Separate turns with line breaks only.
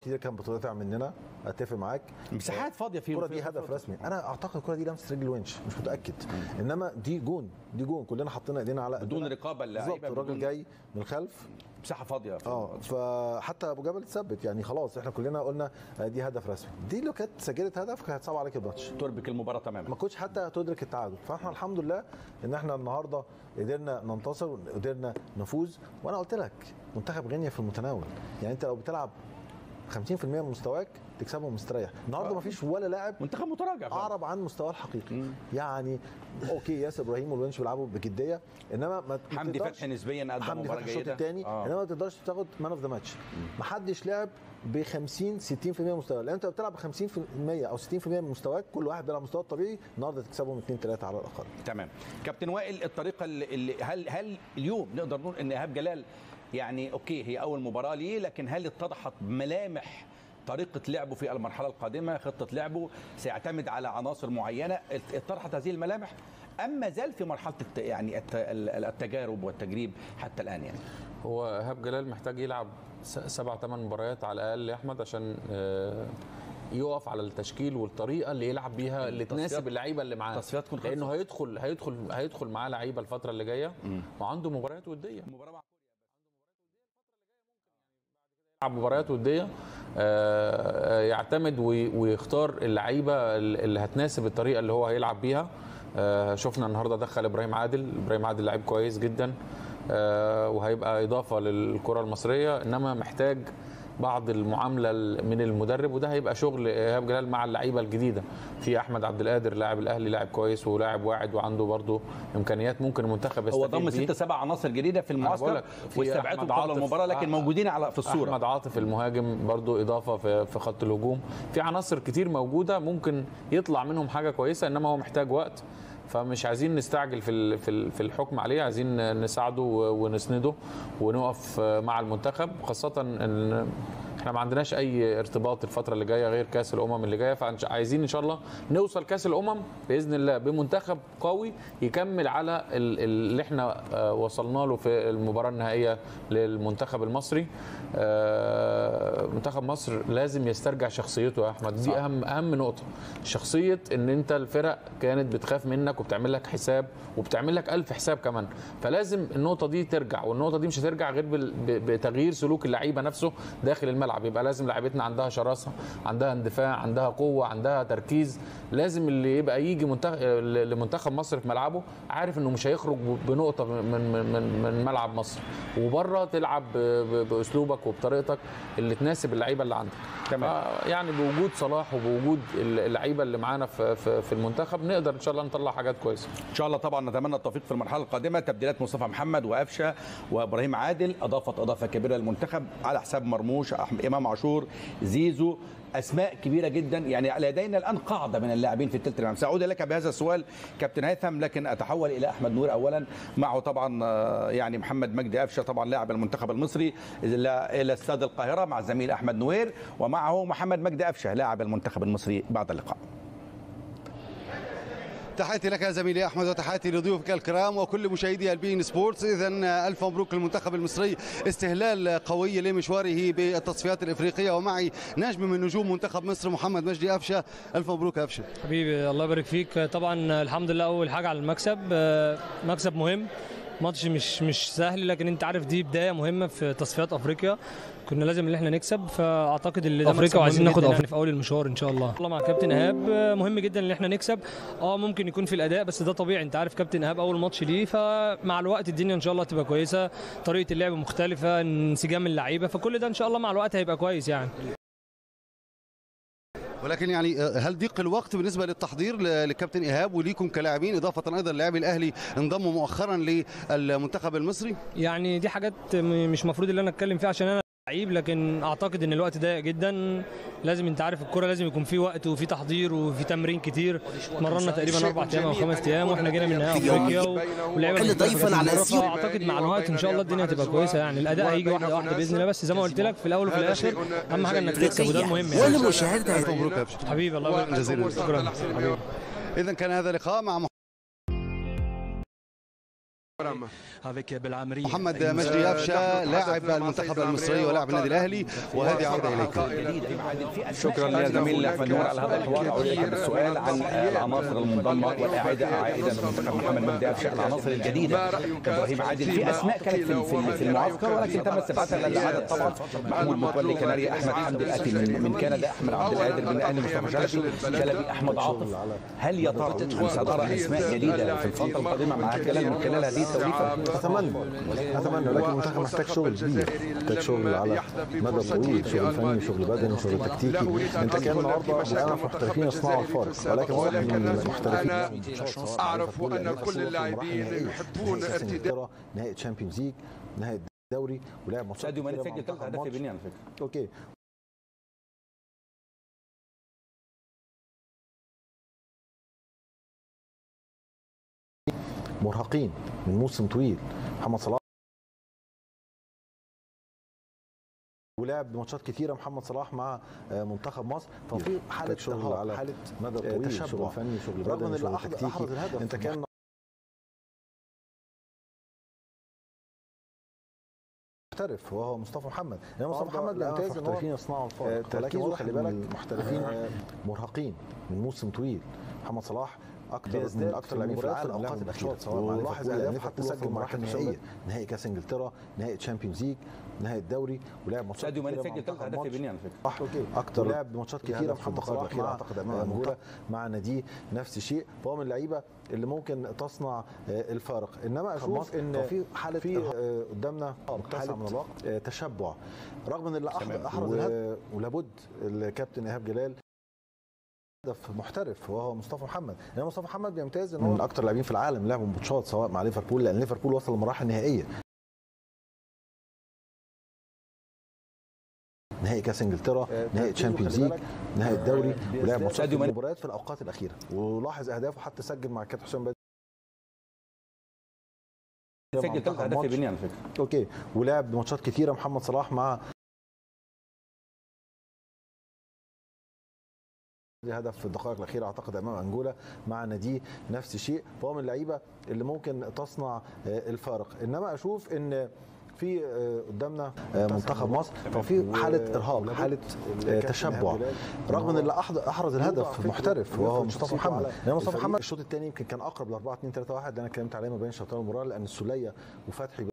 كتير كان بتقطع مننا اتفق معاك
مساحات فاضيه في
الكره دي هدف رسمي انا اعتقد الكره دي لمسه رجل ونش مش متاكد انما دي جون دي جون كلنا حطينا ايدينا على
بدون
إيدينا.
رقابه
بالظبط
اللعيبه
الراجل
بدون
جاي من الخلف
مساحه فاضيه في
اه فحتى ابو جبل اتثبت يعني خلاص احنا كلنا قلنا آه، دي هدف رسمي دي لو كانت سجلت هدف كانت هتصعب عليك الماتش
تربك المباراه تماما
ما كنتش حتى هتدرك التعادل فاحنا الحمد لله ان احنا النهارده قدرنا ننتصر وقدرنا نفوز وانا قلت لك منتخب غينيا في المتناول يعني انت لو بتلعب 50% من مستواك تكسبهم مستريح النهارده ما فيش ولا لاعب
منتخب متراجع فعلا.
اعرب عن مستواه الحقيقي
مم.
يعني اوكي ياسر ابراهيم والونش بيلعبوا بجديه انما ما ما
حمدي
تقدرش-
فتحي نسبيا قدم
حمدي
مباراه
فتحي الشوط
جيده
الثاني
آه.
انما ما تقدرش تاخد مان اوف ذا ماتش ما حدش لعب ب 50 60% من مستواه لان انت بتلعب ب 50% او 60% من مستواك كل واحد بيلعب مستواه الطبيعي النهارده تكسبهم 2 3 على الاقل
تمام كابتن وائل الطريقه اللي اللي- هل هل اليوم نقدر نقول ان ايهاب جلال يعني اوكي هي اول مباراه ليه لكن هل اتضحت ملامح طريقة لعبه في المرحلة القادمة خطة لعبه سيعتمد على عناصر معينة اتطرحت هذه الملامح أم ما زال في مرحلة الت... يعني الت... التجارب والتجريب حتى الآن يعني
هو ايهاب جلال محتاج يلعب س- سبع ثمان مباريات على الاقل يا احمد عشان آه، يقف على التشكيل والطريقه اللي يلعب بيها اللي
تصفيات-
تناسب اللعيبه اللي معاه
تصفيات تكون
لانه
خلصت.
هيدخل هيدخل هيدخل معاه لعيبه الفتره اللي جايه وعنده مباريات وديه يلعب مباريات وديه آه، يعتمد وي- ويختار اللعيبه اللي هتناسب الطريقه اللي هو هيلعب بيها آه، شفنا النهارده دخل ابراهيم عادل ابراهيم عادل لعيب كويس جدا آه، وهيبقى اضافه للكره المصريه انما محتاج بعض المعامله من المدرب وده هيبقى شغل ايهاب جلال مع اللعيبه الجديده في احمد عبد القادر لاعب الاهلي لاعب كويس ولاعب واعد وعنده برضه امكانيات ممكن المنتخب
هو
يستفيد
ضم
بيه.
ست سبع عناصر جديده في
بقول
المعسكر
لك في
واستبعدهم
أحمد
قبل
عاطف.
المباراه لكن
آه.
موجودين على في الصوره
احمد عاطف المهاجم برضو اضافه في في خط الهجوم في عناصر كتير موجوده ممكن يطلع منهم حاجه كويسه انما هو محتاج وقت فمش عايزين نستعجل في ال- في ال- في الحكم عليه عايزين نساعده و- ونسنده ونقف مع المنتخب خاصه ان احنا ما عندناش اي ارتباط الفتره اللي جايه غير كاس الامم اللي جايه فعايزين ان شاء الله نوصل كاس الامم باذن الله بمنتخب قوي يكمل على ال- اللي احنا آه، وصلنا له في المباراه النهائيه للمنتخب المصري آه، منتخب مصر لازم يسترجع شخصيته يا احمد دي اهم اهم نقطه شخصيه ان انت الفرق كانت بتخاف منك وبتعمل لك حساب وبتعمل لك ألف حساب كمان فلازم النقطه دي ترجع والنقطه دي مش هترجع غير بال- ب- بتغيير سلوك اللعيبه نفسه داخل الملعب يبقى لازم لعيبتنا عندها شراسه عندها اندفاع عندها قوه عندها تركيز لازم اللي يبقى يجي منتخب لمنتخب مصر في ملعبه عارف انه مش هيخرج بنقطه من من من, من ملعب مصر وبره تلعب ب- ب- باسلوبك وبطريقتك اللي تناسب اللعيبه اللي عندك
تمام.
ف- يعني بوجود صلاح وبوجود اللعيبه اللي معانا في, في, في المنتخب نقدر ان شاء الله نطلع حاجات كويسه
ان شاء الله طبعا نتمنى التوفيق في المرحله القادمه تبديلات مصطفى محمد وقفشه وابراهيم عادل اضافت اضافه كبيره للمنتخب على حساب مرموش أحم- امام عاشور زيزو اسماء كبيره جدا يعني لدينا الان قاعده من اللاعبين في الثلث الامام ساعود لك بهذا السؤال كابتن هيثم لكن اتحول الى احمد نور اولا معه طبعا آه، يعني محمد مجدي قفشه طبعا لاعب المنتخب المصري الى إلى استاد القاهره مع الزميل احمد نوير ومعه محمد مجدي قفشه لاعب المنتخب المصري بعد اللقاء
تحياتي لك يا زميلي احمد وتحياتي لضيوفك الكرام وكل مشاهدي البين سبورتس اذا الف مبروك للمنتخب المصري استهلال قوي لمشواره بالتصفيات الافريقيه ومعي نجم من نجوم منتخب مصر محمد مجدي قفشه الف مبروك يا قفشه
حبيبي الله يبارك فيك طبعا الحمد لله اول حاجه على المكسب آه، مكسب مهم ماتش مش مش سهل لكن انت عارف دي بدايه مهمه في تصفيات افريقيا كنا لازم ان احنا نكسب فاعتقد اللي ده افريقيا وعايزين ناخد افريقيا في اول المشوار ان شاء الله والله مع كابتن ايهاب آه، مهم جدا ان احنا نكسب اه ممكن يكون في الاداء بس ده طبيعي انت عارف كابتن ايهاب اول ماتش ليه فمع الوقت الدنيا ان شاء الله تبقى كويسه طريقه اللعب مختلفه انسجام اللعيبه فكل ده ان شاء الله مع الوقت هيبقى كويس يعني
ولكن يعني هل ضيق الوقت بالنسبه للتحضير للكابتن ايهاب وليكم كلاعبين اضافه ايضا لاعبي الاهلي انضموا مؤخرا للمنتخب المصري
يعني دي حاجات م- مش مفروض ان انا اتكلم فيها عشان انا لعيب لكن اعتقد ان الوقت ضيق جدا لازم انت عارف الكوره لازم يكون في وقت وفي تحضير وفي تمرين كتير مرنا تقريبا اربع ايام او خمس ايام واحنا جينا من نهائي افريقيا و- واللعيبه
كان
مختلفة
ضيفاً
كذا
على
مرة،
السير.
فاعتقد مع الوقت ان شاء الله الدنيا هتبقى كويسه يعني الاداء هيجي واحده واحده باذن الله بس زي ما قلت لك في الاول وفي الاخر اهم حاجه انك تكسب وده المهم يعني
ولمشاهدة
الف مبروك يا قفشه
حبيبي الله يبارك فيك.
جزيلا
شكرا حبيبي
اذا كان هذا لقاء مع
avec Belhamri.
محمد مجدي قفشه لاعب المنتخب المصري ولاعب النادي الاهلي وهذه عوده اليك
شكرا يا زميلي احمد نور على هذا الحوار اعود اليك بالسؤال عن العناصر المنضمه والاعاده عائده للمنتخب محمد مجدي قفشه العناصر الجديده ابراهيم عادل في اسماء كانت في في- في المعسكر ولكن تم استبعادها للعدد طبعا محمود متولي كناري احمد حمدي الاتي من من كندا احمد عبد القادر بن اهلي مصطفى شلبي شلبي احمد عاطف هل يا ترى سنرى اسماء جديده في الفتره القادمه مع خلال من خلال هذه التوليفه
اتمنى اتمنى لكن المنتخب محتاج شغل كبير محتاج شغل على مدى طويل شغل فني شغل بدني شغل تكتيكي انت كان النهارده انا في محترفين يصنعوا الفارق ولكن واضح ان المحترفين لهم ماتشات سواء مع
أعرف
ليفربول
أن
أو
كل
ليفربول في
اللاعبين
المراحل النهائية.
يحبون
نهائي كأس
ارتداء
انجلترا نهائي تشامبيونز ليج نهائي الدوري ولعب ماتشات
ساديو ماني
كتيرة مع
سجل ثلاث
منتخب
اهداف في
ماتش.
بني على فكره
اوكي مرهقين من موسم طويل محمد صلاح ولعب ماتشات كتيره محمد صلاح مع آه، منتخب مصر ففي حاله شغل على حاله مدى طويل
تشبع.
شغل فني شغل
رغم
بدني
ان
شغل
اللي أحرز-
تكتيكي
أحرز الهدف
انت كان محترف وهو مصطفى محمد يعني مصطفى
برضه
محمد
لا،
بيمتاز ان
محترفين
هو
يصنعوا
آه،
الفارق
تركيزه
ولكن
خلي
واضح
بالك
إن
المحترفين آه، مرهقين من موسم طويل محمد صلاح اكتر من اكتر اللاعبين في العالم
الاوقات
لعبوا
الاخيره
ماتشات سواء مع
ولاحظ
ليفربول
اهداف
حتى
حتى
سجل مع كاس نهائيه نهائي كاس انجلترا نهائي تشامبيونز ليج نهائي الدوري ولعب ماتشات
ساديو ماني
كتيرة مع
سجل ثلاث
منتخب
اهداف في
ماتش.
بني على فكره
صح اوكي اكتر لعب ماتشات
في
كتيره
هدف في
محمد
الدقائق
صلاح
الأخيرة
مع
أعتقد أمام
آه،
أنجولا.
منتخب مع ناديه نفس الشيء فهو من اللعيبه اللي ممكن تصنع آه، الفارق انما اشوف
مصر
ان
في حالة
في آه، قدامنا
متسع
حاله
من الوقت.
آه، تشبع رغم ان اللي
تمام.
أحرز- احرز الهدف ولابد الكابتن ايهاب جلال هدف محترف وهو مصطفى محمد يعني مصطفى محمد بيمتاز ان هو من اكتر اللاعبين في العالم لعبوا ماتشات سواء مع ليفربول لان ليفربول وصل لمراحل نهائيه نهائي كاس انجلترا نهائي تشامبيونز ليج نهائي الدوري ولعب ماتشات
ساديو ماني.
مباريات في الاوقات الاخيره ولاحظ اهدافه حتى سجل مع كابتن حسام بدري
سجل ثلاث اهداف في بني على فكره
اوكي ولعب ماتشات كتيره محمد صلاح مع هدف في الدقائق الاخيره اعتقد امام انجولا مع ناديه نفس الشيء فهو من اللعيبه اللي ممكن تصنع آه، الفارق انما اشوف ان في آه، قدامنا آه، منتخب مصر ففي حاله ارهاق حاله آه، تشبع رغم ان اللي أحض- احرز الهدف محترف وهو مصطفى محمد يعني مصطفى محمد الشوط الثاني يمكن كان اقرب ل 4 2 3 1 اللي انا اتكلمت عليه ما بين شوطين المباراه لان السوليه وفتحي